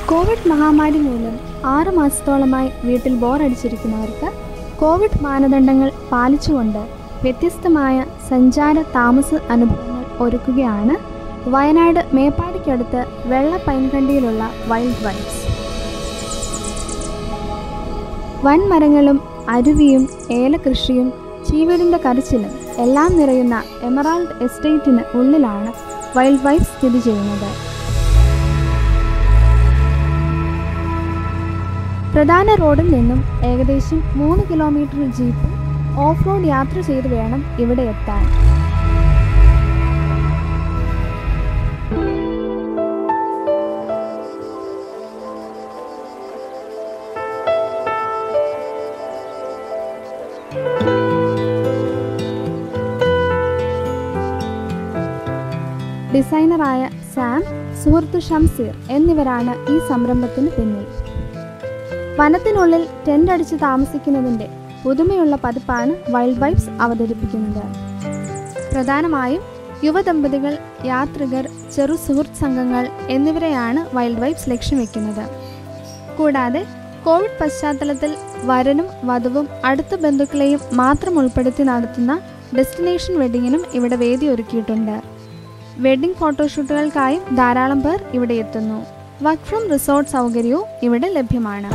Covid മഹാമാരി മൂലം ആറ് മാസത്തോളമായി വീട്ടിൽ ബോറടിച്ചിരിക്കുന്നവർക്ക് കോവിഡ് മാനദണ്ഡങ്ങൾ പാലിച്ചുകൊണ്ട് വ്യത്യസ്തമായ സഞ്ചാര താമസ അനുഭവങ്ങൾ ഒരുക്കുകയാണ് വയനാട് മേപ്പാടിക്കടുത്ത് വെള്ള പൈൻകണ്ടിയിലുള്ള വൈൽഡ് വൈബ്സ് വൻമരങ്ങളും അരുവിയും ഏലകൃഷിയും ചീവീടിൻ്റെ കരച്ചിലും എല്ലാം നിറയുന്ന എമറാൾഡ് എസ്റ്റേറ്റിന് ഉള്ളിലാണ് വൈൽഡ് വൈബ്സ് സ്ഥിതി ചെയ്യുന്നത് പ്രധാന റോഡിൽ നിന്നും ഏകദേശം മൂന്ന് കിലോമീറ്റർ ജീപ്പ് ഓഫ് റോഡ് യാത്ര ചെയ്ത് വേണം ഇവിടെ എത്താൻ ഡിസൈനറായ സാം സുഹൃത്ത് ഷംസീർ എന്നിവരാണ് ഈ സംരംഭത്തിന് പിന്നിൽ വനത്തിനുള്ളിൽ ടെൻ്റ് അടിച്ച് താമസിക്കുന്നതിൻ്റെ പുതുമയുള്ള പതിപ്പാണ് വൈൽഡ് വൈബ്സ് അവതരിപ്പിക്കുന്നത് പ്രധാനമായും യുവദമ്പതികൾ യാത്രികർ ചെറു സുഹൃത്ത് സംഘങ്ങൾ എന്നിവരെയാണ് വൈൽഡ് വൈബ്സ് ലക്ഷ്യം വെക്കുന്നത് കൂടാതെ കോവിഡ് പശ്ചാത്തലത്തിൽ വരനും വധുവും അടുത്ത ബന്ധുക്കളെയും മാത്രം ഉൾപ്പെടുത്തി നടത്തുന്ന ഡെസ്റ്റിനേഷൻ വെഡിങ്ങിനും ഇവിടെ വേദി ഒരുക്കിയിട്ടുണ്ട് വെഡിംഗ് ഫോട്ടോഷൂട്ടുകൾക്കായും ധാരാളം പേർ ഇവിടെ എത്തുന്നു വർക്ക് ഫ്രം റിസോർട്ട് സൗകര്യവും ഇവിടെ ലഭ്യമാണ്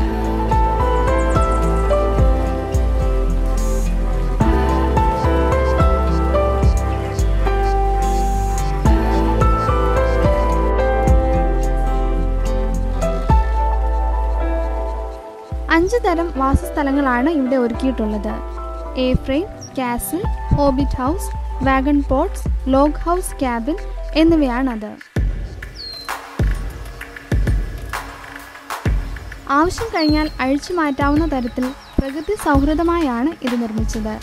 അഞ്ച് തരം വാസസ്ഥലങ്ങളാണ് ഇവിടെ ഒരുക്കിയിട്ടുള്ളത് A frame castle hobbit house wagon pods log house cabin എന്നിവയാണത് ആവശ്യം കഴിഞ്ഞാൽ അഴിച്ചു മാറ്റാവുന്ന തരത്തിൽ പ്രകൃതി സൗഹൃദമായാണ് ഇത് നിർമ്മിച്ചത്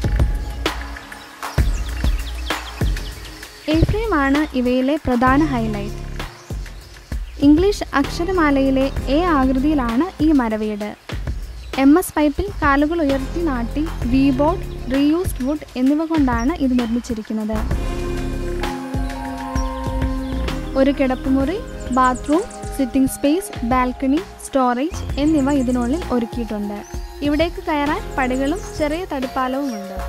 എഫ്രെയിമാണ് ഇവയിലെ പ്രധാന ഹൈലൈറ്റ് ഇംഗ്ലീഷ് അക്ഷരമാലയിലെ എ ആകൃതിയിലാണ് ഈ മരവീട് എം എസ് പൈപ്പിൽ കാലുകൾ ഉയർത്തി നാട്ടി വി ബോർഡ് റീയൂസ്ഡ് വുഡ് എന്നിവ കൊണ്ടാണ് ഇത് നിർമ്മിച്ചിരിക്കുന്നത് ഒരു കിടപ്പുമുറി bathroom sitting space balcony storage എന്നിവ ഇതിനുള്ളിൽ ഒരുക്കിയിട്ടുണ്ട് ഇവിടേക്ക് കയറാൻ പടികളും ചെറിയ തടിപ്പാലവും ഉണ്ട്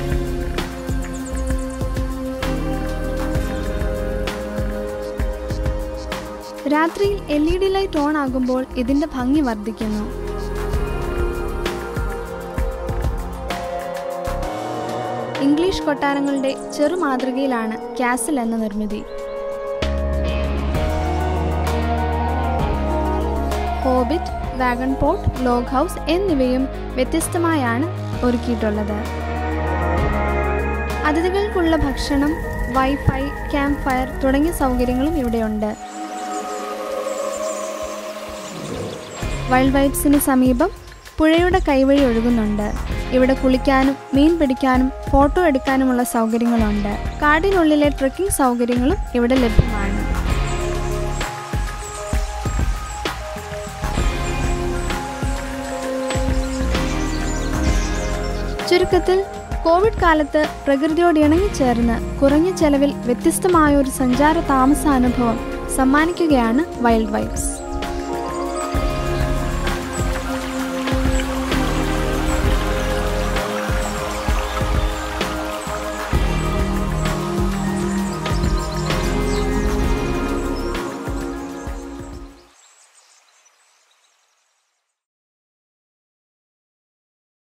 രാത്രിയിൽ L E D light on ആകുമ്പോൾ ഇതിന്റെ ഭംഗി വർദ്ധിക്കുന്നു ഇംഗ്ലീഷ് കൊട്ടാരങ്ങളുടെ ചെറു മാതൃകയിലാണ് കാസിൽ എന്ന നിർമ്മിതി hobbit wagon pod log house എന്നിവയും വ്യത്യസ്തമായാണ് ഒരുക്കിയിട്ടുള്ളത് അതിഥികൾക്കുള്ള ഭക്ഷണം വൈഫൈ ക്യാമ്പ് ഫയർ തുടങ്ങിയ സൗകര്യങ്ങളും ഇവിടെയുണ്ട് വൈൽഡ് വൈബ്സിന് സമീപം പുഴയുടെ കൈവഴി ഒഴുകുന്നുണ്ട് ഇവിടെ കുളിക്കാനും മീൻ പിടിക്കാനും ഫോട്ടോ എടുക്കാനുമുള്ള സൗകര്യങ്ങളുണ്ട് കാടിനുള്ളിലെ ട്രക്കിംഗ് സൗകര്യങ്ങളും ഇവിടെ ലഭ്യമാണ് ചുരുക്കത്തിൽ കോവിഡ് കാലത്ത് പ്രകൃതിയോട് ഇണങ്ങിച്ചേർന്ന് കുറഞ്ഞ ചെലവിൽ വ്യത്യസ്തമായ ഒരു സഞ്ചാര താമസ അനുഭവം സമ്മാനിക്കുകയാണ് വൈൽഡ് വൈബ്സ്